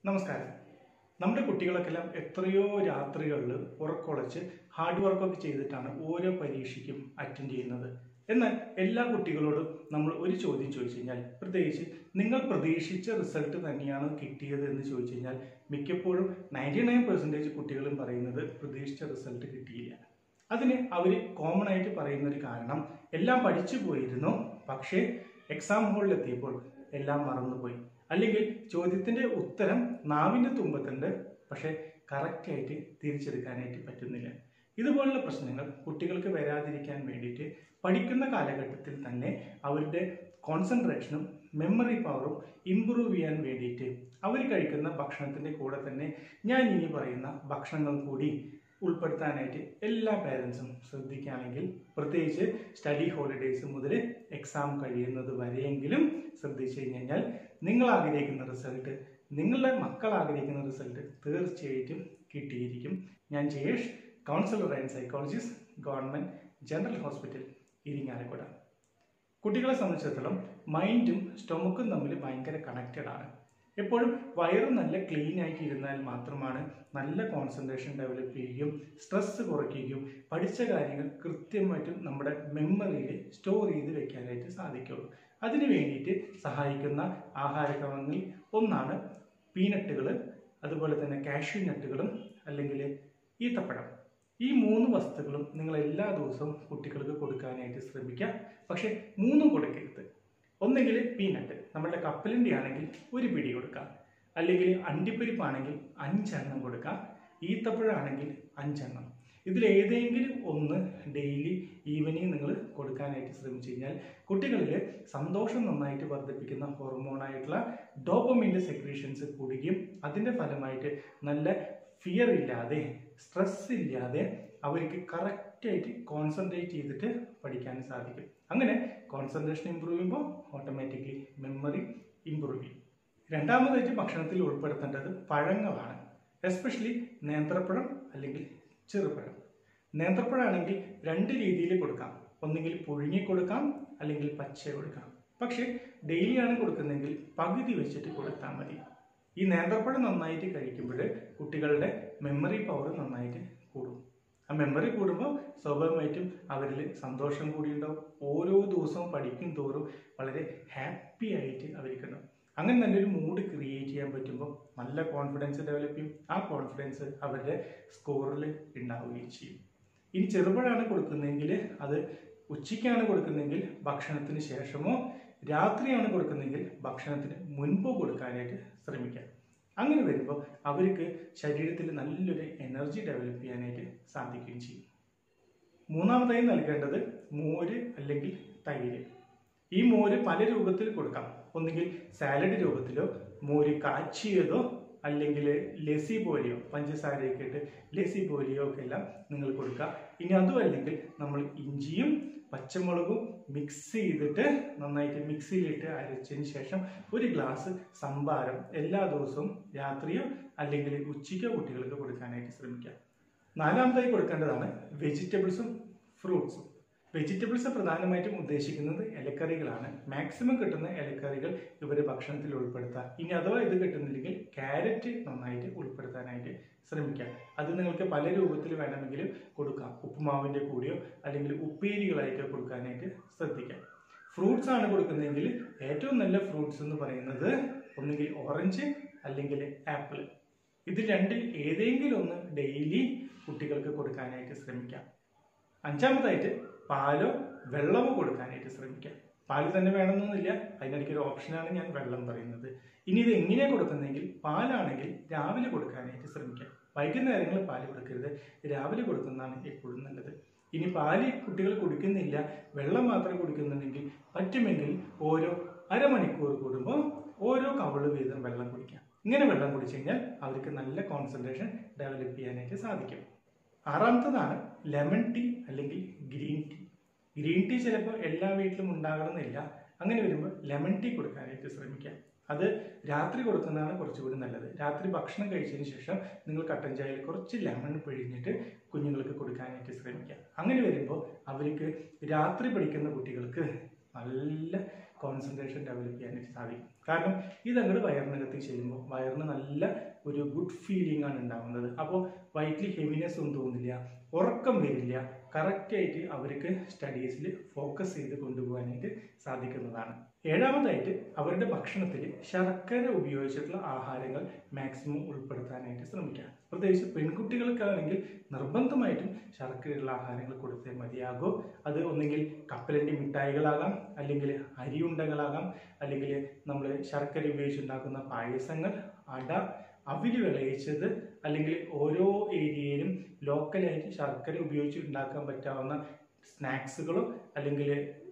നമസ്കാരം നമ്മുടെ കുട്ടികളൊക്കെല്ലാം എത്രയോ രാത്രികളിൽ ഉറക്കൊളച്ച് ഹാർഡ് വർക്കൊക്കെ ചെയ്തിട്ടാണ് ഓരോ പരീക്ഷയ്ക്കും അറ്റൻഡ് ചെയ്യുന്നത് എന്നാൽ എല്ലാ കുട്ടികളോടും നമ്മൾ ഒരു ചോദ്യം ചോദിച്ചു കഴിഞ്ഞാൽ പ്രത്യേകിച്ച് നിങ്ങൾ പ്രതീക്ഷിച്ച റിസൾട്ട് തന്നെയാണ് കിട്ടിയത് എന്ന് ചോദിച്ചു കഴിഞ്ഞാൽ മിക്കപ്പോഴും നയൻറ്റി നയൻ പെർസെൻറ്റേജ് കുട്ടികളും പറയുന്നത് പ്രതീക്ഷിച്ച റിസൾട്ട് കിട്ടിയില്ല അതിന് അവർ കോമൺ ആയിട്ട് പറയുന്ന ഒരു കാരണം എല്ലാം പഠിച്ചു പോയിരുന്നു പക്ഷേ എക്സാം ഹാളിൽ എത്തിയപ്പോൾ എല്ലാം മറന്നുപോയി അല്ലെങ്കിൽ ചോദ്യത്തിന്റെ ഉത്തരം നാവിന്റെ തുമ്പത്തുണ്ട് പക്ഷേ കറക്റ്റ് ആയിട്ട് തിരിച്ചെടുക്കാനായിട്ട് പറ്റുന്നില്ല ഇതുപോലുള്ള പ്രശ്നങ്ങൾ കുട്ടികൾക്ക് വരാതിരിക്കാൻ വേണ്ടിയിട്ട് പഠിക്കുന്ന കാലഘട്ടത്തിൽ തന്നെ അവരുടെ കോൺസെൻട്രേഷനും മെമ്മറി പവറും ഇമ്പ്രൂവ് ചെയ്യാൻ വേണ്ടിയിട്ട് അവർ കഴിക്കുന്ന ഭക്ഷണത്തിന്റെ കൂടെ തന്നെ ഞാൻ ഇനി പറയുന്ന ഭക്ഷണങ്ങൾ കൂടി ഉൾപ്പെടുത്താനായിട്ട് എല്ലാ പേരൻസും ശ്രദ്ധിക്കുകയാണെങ്കിൽ പ്രത്യേകിച്ച് സ്റ്റഡി ഹോളിഡേയ്സ് മുതൽ എക്സാം കഴിയുന്നത് വരെയെങ്കിലും ശ്രദ്ധിച്ചു കഴിഞ്ഞാൽ നിങ്ങൾ ആഗ്രഹിക്കുന്ന റിസൾട്ട് നിങ്ങളുടെ മക്കൾ ആഗ്രഹിക്കുന്ന റിസൾട്ട് തീർച്ചയായിട്ടും കിട്ടിയിരിക്കും ഞാൻ Jayesh counsellor and psychologist government general hospital Irinjalakuda കുട്ടികളെ സംബന്ധിച്ചിടത്തോളം മൈൻഡും സ്റ്റൊമക്കും തമ്മിൽ ഭയങ്കര കണക്റ്റഡ് ആണ് എപ്പോഴും വയറ് നല്ല ക്ലീൻ ആയിട്ട് ഇരുന്നാൽ മാത്രമാണ് നല്ല കോൺസെൻട്രേഷൻ ഡെവലപ്പ് ചെയ്യുകയും സ്ട്രെസ് കുറയ്ക്കുകയും പഠിച്ച കാര്യങ്ങൾ കൃത്യമായിട്ടും നമ്മുടെ മെമ്മറിയിൽ സ്റ്റോർ ചെയ്ത് വെക്കാനായിട്ട് സാധിക്കുള്ളൂ അതിന് വേണ്ടിയിട്ട് സഹായിക്കുന്ന ആഹാരക്രമങ്ങളിൽ ഒന്നാണ് പീനട്ടുകൾ അതുപോലെ തന്നെ കാഷ്യൂ നട്ടുകളും അല്ലെങ്കിൽ ഈത്തപ്പഴം ഈ മൂന്ന് വസ്തുക്കളും നിങ്ങൾ എല്ലാ ദിവസവും കുട്ടികൾക്ക് കൊടുക്കാനായിട്ട് ശ്രമിക്കുക പക്ഷേ മൂന്നും കൊടുക്കരുത് ഒന്നെങ്കിൽ പീനട്ട് നമ്മുടെ കപ്പലിൻ്റെ ആണെങ്കിൽ ഒരു പിടി കൊടുക്കാം അല്ലെങ്കിൽ അണ്ടിപ്പരിപ്പാണെങ്കിൽ അഞ്ചെണ്ണം കൊടുക്കാം ഈത്തപ്പഴമാണെങ്കിൽ അഞ്ചെണ്ണം ഇതിൽ ഏതെങ്കിലും ഒന്ന് ഡെയിലി ഈവനിങ് നിങ്ങൾ കൊടുക്കാനായിട്ട് ശ്രമിച്ചു കഴിഞ്ഞാൽ കുട്ടികളിൽ സന്തോഷം നന്നായിട്ട് വർദ്ധിപ്പിക്കുന്ന ഹോർമോണായിട്ടുള്ള ഡോപ്പമിൻ്റെ സെക്രീഷൻസ് കൂടുകയും അതിൻ്റെ ഫലമായിട്ട് നല്ല ഫിയർ ഇല്ലാതെ സ്ട്രെസ് ഇല്ലാതെ അവർക്ക് കറക്റ്റായിട്ട് കോൺസെൻട്രേറ്റ് ചെയ്തിട്ട് പഠിക്കാൻ സാധിക്കും അങ്ങനെ കോൺസെൻട്രേഷൻ ഇമ്പ്രൂവ് ചെയ്യുമ്പോൾ ഓട്ടോമാറ്റിക്കലി മെമ്മറി ഇമ്പ്രൂവ് ചെയ്യും രണ്ടാമതായിട്ട് ഭക്ഷണത്തിൽ ഉൾപ്പെടുത്തേണ്ടത് പഴങ്ങളാണ് എസ്പെഷ്യലി നേന്ത്രപ്പഴം അല്ലെങ്കിൽ ചെറുപഴം നേന്ത്രപ്പഴമാണെങ്കിൽ രണ്ട് രീതിയിൽ കൊടുക്കാം ഒന്നുകിൽ പുഴുങ്ങി കൊടുക്കാം അല്ലെങ്കിൽ പച്ച കൊടുക്കാം പക്ഷേ ഡെയിലിയാണ് കൊടുക്കുന്നതെങ്കിൽ പകുതി വെച്ചിട്ട് കൊടുത്താൽ മതി ഈ നേന്ത്രപ്പഴം നന്നായിട്ട് കഴിക്കുമ്പോൾ കുട്ടികളുടെ മെമ്മറി പവർ നന്നായിട്ട് കൂടും ആ മെമ്മറി കൂടുമ്പോൾ സ്വാഭാവികമായിട്ടും അവരിൽ സന്തോഷം കൂടി ഉണ്ടാവും ഓരോ ദിവസവും പഠിക്കും തോറും വളരെ ഹാപ്പി ആയിട്ട് അവർക്കുണ്ടാവും അങ്ങനെ നല്ലൊരു മൂഡ് ക്രിയേറ്റ് ചെയ്യാൻ പറ്റുമ്പോൾ നല്ല കോൺഫിഡൻസ് ഡെവലപ്പ് ചെയ്യും ആ കോൺഫിഡൻസ് അവരുടെ സ്കോറിൽ ഉണ്ടാവുകയും ചെയ്യും ഇനി ചെറുപഴമാണ് കൊടുക്കുന്നതെങ്കിൽ അത് ഉച്ചയ്ക്കാണ് കൊടുക്കുന്നതെങ്കിൽ ഭക്ഷണത്തിന് ശേഷമോ രാത്രിയാണ് കൊടുക്കുന്നതെങ്കിൽ ഭക്ഷണത്തിന് മുൻപോ കൊടുക്കാനായിട്ട് ശ്രമിക്കാം അങ്ങനെ വരുമ്പോൾ അവർക്ക് ശരീരത്തിൽ നല്ലൊരു എനർജി ഡെവലപ്പ് ചെയ്യാനായിട്ട് സാധിക്കുകയും ചെയ്യും മൂന്നാമതായി നൽകേണ്ടത് മോര് അല്ലെങ്കിൽ തൈര് ഈ മോര് പല രൂപത്തിൽ കൊടുക്കാം ഒന്നുകിൽ സാലഡ് രൂപത്തിലോ മോര് കാച്ചിയതോ അല്ലെങ്കിൽ ലസ്സി പോലെയോ പഞ്ചസാരയൊക്കെ ഇട്ട് ലസ്സി പോലെയോ ഒക്കെ എല്ലാം നിങ്ങൾ കൊടുക്കുക ഇനി അതും അല്ലെങ്കിൽ നമ്മൾ ഇഞ്ചിയും പച്ചമുളകും മിക്സ് ചെയ്തിട്ട് നന്നായിട്ട് മിക്സിയിലിട്ട് അരച്ചതിന് ശേഷം ഒരു ഗ്ലാസ് സംഭാരം എല്ലാ ദിവസവും രാത്രിയോ അല്ലെങ്കിൽ ഉച്ചയ്ക്കോ കുട്ടികൾക്ക് കൊടുക്കാനായിട്ട് ശ്രമിക്കുക നാലാമതായി കൊടുക്കേണ്ടതാണ് വെജിറ്റബിൾസും ഫ്രൂട്ട്സും വെജിറ്റബിൾസ് പ്രധാനമായിട്ടും ഉദ്ദേശിക്കുന്നത് ഇലക്കറികളാണ് മാക്സിമം കിട്ടുന്ന ഇലക്കറികൾ ഇവർ ഭക്ഷണത്തിൽ ഉൾപ്പെടുത്താം ഇനി അഥവാ ഇത് കിട്ടുന്നില്ലെങ്കിൽ ക്യാരറ്റ് നന്നായിട്ട് ഉൾപ്പെടുത്താനായിട്ട് ശ്രമിക്കാം അത് നിങ്ങൾക്ക് പല രൂപത്തിൽ വേണമെങ്കിലും കൊടുക്കാം ഉപ്പുമാവിൻ്റെ കൂടെയോ അല്ലെങ്കിൽ ഉപ്പേരികളായിട്ട് കൊടുക്കാനായിട്ട് ശ്രദ്ധിക്കാം ഫ്രൂട്ട്സ് ആണ് കൊടുക്കുന്നതെങ്കിൽ ഏറ്റവും നല്ല ഫ്രൂട്ട്സ് എന്ന് പറയുന്നത് ഒന്നുകിൽ ഓറഞ്ച് അല്ലെങ്കിൽ ആപ്പിൾ ഇത് രണ്ടിൽ ഏതെങ്കിലും ഒന്ന് ഡെയിലി കുട്ടികൾക്ക് കൊടുക്കാനായിട്ട് ശ്രമിക്കാം അഞ്ചാമതായിട്ട് പാലോ വെള്ളമോ കൊടുക്കാനായിട്ട് ശ്രമിക്കാം പാല് തന്നെ വേണമെന്നൊന്നുമില്ല അതിനിടയ്ക്ക് ഒരു ഓപ്ഷനാണ് ഞാൻ വെള്ളം പറയുന്നത് ഇനി ഇത് എങ്ങനെയാണ് കൊടുക്കുന്നതെങ്കിൽ പാലാണെങ്കിൽ രാവിലെ കൊടുക്കാനായിട്ട് ശ്രമിക്കാം വൈകുന്നേരങ്ങളിൽ പാല് കൊടുക്കരുത് രാവിലെ കൊടുക്കുന്നതാണ് എപ്പോഴും നല്ലത് ഇനി പാല് കുട്ടികൾ കുടിക്കുന്നില്ല വെള്ളം മാത്രം കുടിക്കുന്നുണ്ടെങ്കിൽ പറ്റുമെങ്കിൽ ഓരോ അരമണിക്കൂർ കൂടുമ്പോൾ ഓരോ കവള് വീതം വെള്ളം കുടിക്കാം ഇങ്ങനെ വെള്ളം കുടിച്ചു കഴിഞ്ഞാൽ അവർക്ക് നല്ല കോൺസെൻട്രേഷൻ ഡെവലപ്പ് ചെയ്യാനായിട്ട് സാധിക്കും ആറാമത്തതാണ് ലെമൺ ടീ അല്ലെങ്കിൽ ഗ്രീൻ ടീ ഗ്രീൻ ടീ ചിലപ്പോൾ എല്ലാ വീട്ടിലും ഉണ്ടാകണമെന്നില്ല അങ്ങനെ വരുമ്പോൾ ലെമൺ ടീ കൊടുക്കാനായിട്ട് ശ്രമിക്കാം അത് രാത്രി കൊടുക്കുന്നതാണ് കുറച്ചുകൂടി നല്ലത് രാത്രി ഭക്ഷണം കഴിച്ചതിന് ശേഷം നിങ്ങൾ കട്ടൻ ചായയിൽ കുറച്ച് ലെമൺ പിഴിഞ്ഞിട്ട് കുഞ്ഞുങ്ങൾക്ക് കൊടുക്കാനായിട്ട് ശ്രമിക്കാം അങ്ങനെ വരുമ്പോൾ അവർക്ക് രാത്രി പഠിക്കുന്ന കുട്ടികൾക്ക് നല്ല കോൺസെൻട്രേഷൻ ഡെവലപ്പ് ചെയ്യാനായിട്ട് സാധിക്കും കാരണം ഇതങ്ങോട്ട് വയറിനകത്ത് ചെല്ലുമ്പോൾ വയറിന് നല്ല ഒരു ഗുഡ് ഫീലിംഗ് ആണ് ഉണ്ടാകുന്നത് അപ്പോൾ വയറ്റിൽ ഹെവിനെസ് ഒന്നും തോന്നില്ല ഉറക്കം വരില്ല കറക്റ്റായിട്ട് അവർക്ക് സ്റ്റഡീസിൽ ഫോക്കസ് ചെയ്ത് കൊണ്ടുപോകാനായിട്ട് സാധിക്കുന്നതാണ് ഏഴാമതായിട്ട് അവരുടെ ഭക്ഷണത്തിൽ ശർക്കര ഉപയോഗിച്ചിട്ടുള്ള ആഹാരങ്ങൾ മാക്സിമം ഉൾപ്പെടുത്താനായിട്ട് ശ്രമിക്കുക പ്രത്യേകിച്ച് പെൺകുട്ടികൾക്കാണെങ്കിൽ നിർബന്ധമായിട്ടും ശർക്കരയുള്ള ആഹാരങ്ങൾ കൊടുത്തേ മതിയാകൂ അത് ഒന്നെങ്കിൽ കപ്പലണ്ടി മിഠായികളാകാം അല്ലെങ്കിൽ അരിയുണ്ടകളാകാം അല്ലെങ്കിൽ നമ്മൾ ശർക്കര ഉപയോഗിച്ചുണ്ടാക്കുന്ന പായസങ്ങൾ അട അവില് വിളയിച്ചത് അല്ലെങ്കിൽ ഓരോ ഏരിയയിലും ലോക്കലായിട്ട് ശർക്കര ഉപയോഗിച്ച് ഉണ്ടാക്കാൻ പറ്റാവുന്ന സ്നാക്സുകളോ അല്ലെങ്കിൽ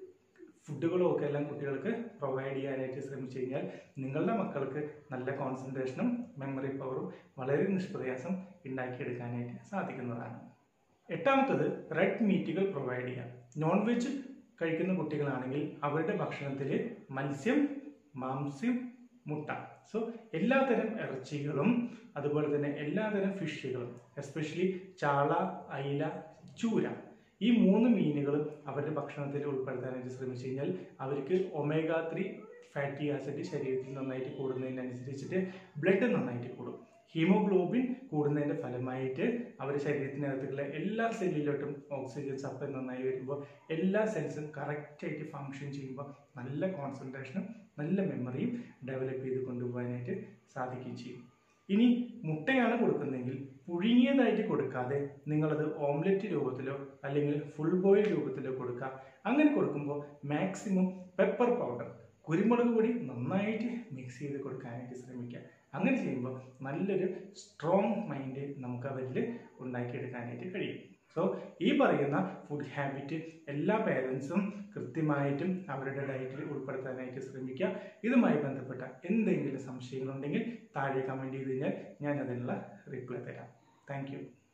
ഫുഡുകളോ ഒക്കെ എല്ലാം കുട്ടികൾക്ക് പ്രൊവൈഡ് ചെയ്യാനായിട്ട് ശ്രമിച്ചു കഴിഞ്ഞാൽ നിങ്ങളുടെ മക്കൾക്ക് നല്ല കോൺസെൻട്രേഷനും മെമ്മറി പവറും വളരെ നിഷ്പ്രയാസം ഉണ്ടാക്കിയെടുക്കാനായിട്ട് സാധിക്കുന്നതാണ് എട്ടാമത്തത് റെഡ് മീറ്റുകൾ പ്രൊവൈഡ് ചെയ്യാം നോൺ വെജ് കഴിക്കുന്ന കുട്ടികളാണെങ്കിൽ അവരുടെ ഭക്ഷണത്തിൽ മത്സ്യം മാംസ്യം മുട്ട സോ എല്ലാതരം ഇറച്ചികളും അതുപോലെ തന്നെ എല്ലാതരം ഫിഷുകളും എസ്പെഷ്യലി ചാള അയില ചൂര ഈ മൂന്ന് മീനുകളും അവരുടെ ഭക്ഷണത്തിൽ ഉൾപ്പെടുത്താനായിട്ട് ശ്രമിച്ചു കഴിഞ്ഞാൽ അവർക്ക് ഒമേഗ ത്രീ ഫാറ്റി ആസിഡ് ശരീരത്തിൽ നന്നായിട്ട് കൂടുന്നതിനനുസരിച്ചിട്ട് ബ്ലഡ് നന്നായിട്ട് കൂടും ഹീമോഗ്ലോബിൻ കൂടുന്നതിൻ്റെ ഫലമായിട്ട് അവരുടെ ശരീരത്തിനകത്തുള്ള എല്ലാ സെല്ലിലോട്ടും ഓക്സിജൻ സപ്ലൈ നന്നായി വരുമ്പോൾ എല്ലാ സെൽസും കറക്റ്റായിട്ട് ഫങ്ഷൻ ചെയ്യുമ്പോൾ നല്ല കോൺസെൻട്രേഷനും നല്ല മെമ്മറിയും ഡെവലപ്പ് ചെയ്ത് കൊണ്ടുപോകാനായിട്ട് സാധിക്കുകയും ചെയ്യും ഇനി മുട്ടയാണ് കൊടുക്കുന്നതെങ്കിൽ പുഴുങ്ങിയതായിട്ട് കൊടുക്കാതെ നിങ്ങളത് ഓംലെറ്റ് രൂപത്തിലോ അല്ലെങ്കിൽ ഫുൾ ബോയിൽ രൂപത്തിലോ കൊടുക്കുക അങ്ങനെ കൊടുക്കുമ്പോൾ മാക്സിമം പെപ്പർ പൗഡർ കുരുമുളക് പൊടി നന്നായിട്ട് മിക്സ് ചെയ്ത് കൊടുക്കാനായിട്ട് ശ്രമിക്കുക അങ്ങനെ ചെയ്യുമ്പോൾ നല്ലൊരു സ്ട്രോങ് മൈൻഡ് നമുക്ക് അവരിൽ ഉണ്ടാക്കിയെടുക്കാനായിട്ട് കഴിയും സോ ഈ പറയുന്ന ഫുഡ് ഹാബിറ്റ് എല്ലാ പേരൻസും കൃത്യമായിട്ടും അവരുടെ ഡയറ്റിൽ ഉൾപ്പെടുത്താനായിട്ട് ശ്രമിക്കുക ഇതുമായി ബന്ധപ്പെട്ട എന്തെങ്കിലും സംശയങ്ങളുണ്ടെങ്കിൽ താഴെ കമൻറ്റ് ചെയ്ത് കഴിഞ്ഞാൽ ഞാൻ അതിനുള്ള റിപ്ലൈ തരാം താങ്ക്